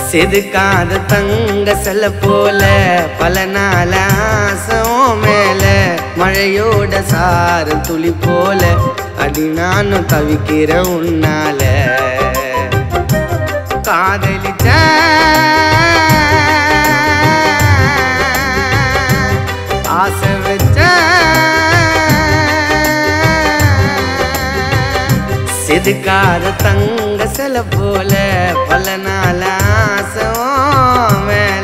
செதுக்காத தங்க செல்ல போல பல நாள் ஆசம் மேல மழையோட சாறு துளி போல அடி நானும் தவிக்கிற உன்னால காதலிச்ச ஆசை வச்ச செதுக்காத தங்க சில போல பல நாள் ஆசை உன் மேல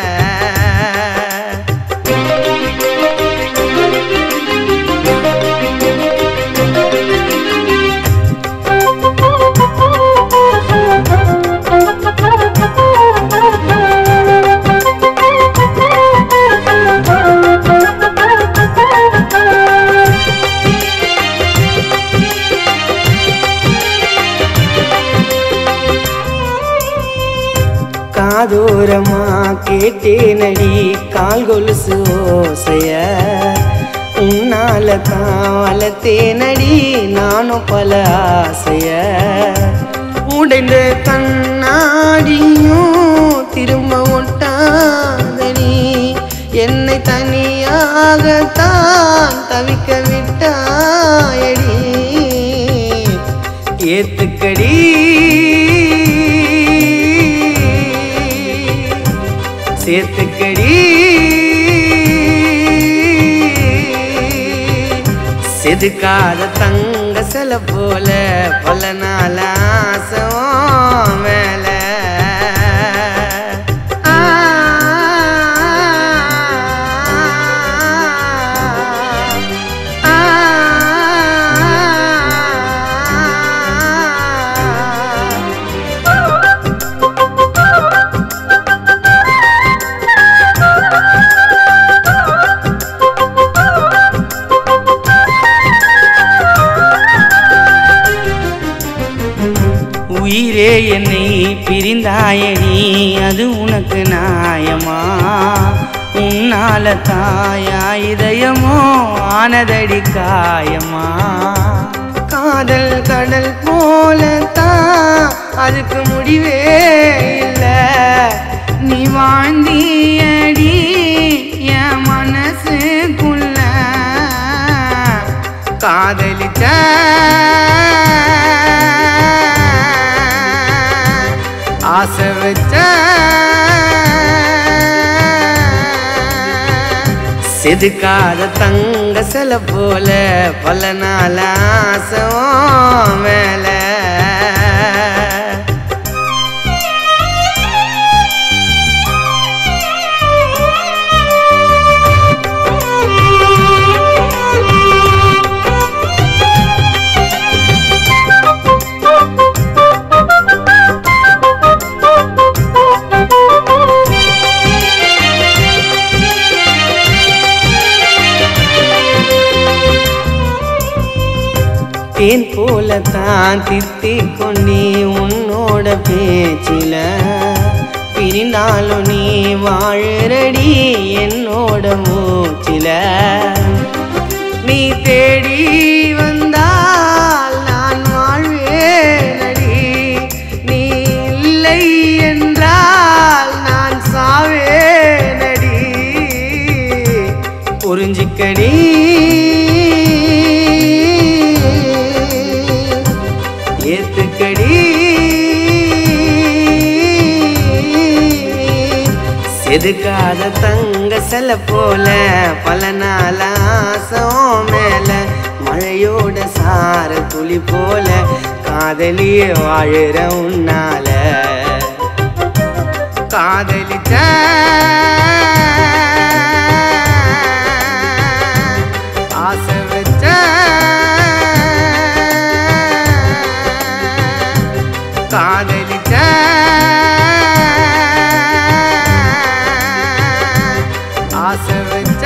காதோரமா கேட்டேனடி கால் கொலுசு ஓசைய உன்னால தான் வளர்த்தேனடி நானும் பல ஆசைய உடைந்த கண்ணாடியும் திரும்ப ஒட்டாதடி என்னை தனியாகத்தான் தவிக்க விட்டாயடி ஏத்துக்கடி சேர்த்துக்கடி செதுக்காத தங்க சில போல பல நாள் ஆசை உன் மேல ஆ, ஆ, ஆ. உயிரே என்னை பிரிந்தாயடி அது உனக்கு நியாயமா உன்னால தாயா இதயமோ ஆனதடி காயமா காதல் கடல் போலத்தான் அதுக்கு முடிவே இல்லை நீ வாழ்ந்தியடி என் மனசுக்குள்ள காதலிச்ச ஆசை வச்ச செதுக்காத தங்க சில போல பல நாள் ஆசை உன் மேல தேன் போல தான் தித்தி கொண்டே உன்னோட பேச்சில பிரிந்தாலும் நீ வாழறடி என்னோட மூச்சில நீ தேடி வந்தால் நான் வாழ்வேனடி நீ இல்லை என்றால் நான் சாவேனடி புரிஞ்சிக்கடி ஏத்துக்கடி செதுக்காத தங்க சில போல பல நாள் ஆசம் மேல மழையோட சார துளி போல காதலிய வாழுற உன்னால காதலிச்ச ஆசை வச்ச காதலிச்ச ஆசை வச்ச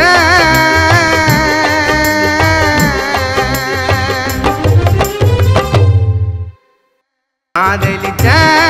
காதலிச்ச